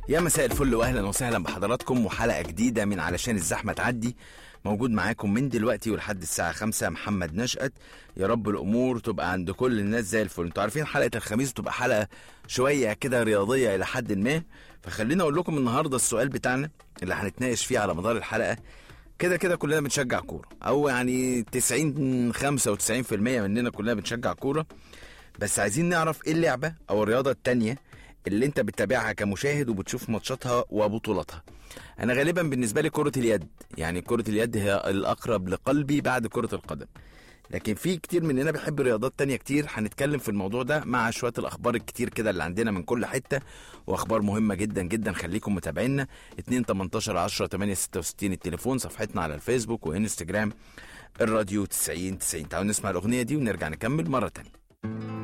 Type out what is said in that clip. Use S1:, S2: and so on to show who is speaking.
S1: يا مساء الفل واهلا وسهلا بحضراتكم وحلقه جديده من علشان الزحمه تعدي موجود معاكم من دلوقتي ولحد الساعه 5 محمد نشأت يا رب الامور تبقى عند كل الناس زي الفل انتوا عارفين حلقه الخميس بتبقى حلقه شويه كده رياضيه الى حد ما فخلينا اقول لكم النهارده السؤال بتاعنا اللي هنتناقش فيه على مدار الحلقه كده كده كلنا بنشجع كوره او يعني 90 95% مننا كلنا بنشجع كوره بس عايزين نعرف ايه اللعبه او الرياضه التانية اللي انت بتتابعها كمشاهد وبتشوف ماتشاتها وبطولاتها انا غالبا بالنسبه لي كره اليد يعني كره اليد هي الاقرب لقلبي بعد كره القدم لكن في كتير مننا بيحب رياضات تانية كتير هنتكلم في الموضوع ده مع شوية الأخبار الكتير كده اللي عندنا من كل حتة وأخبار مهمة جدا جدا خليكم متابعينا 2 18 10 8 66 التليفون صفحتنا على الفيسبوك وإنستجرام الراديو 90 90 تعالوا نسمع الأغنية دي ونرجع نكمل مرة تانية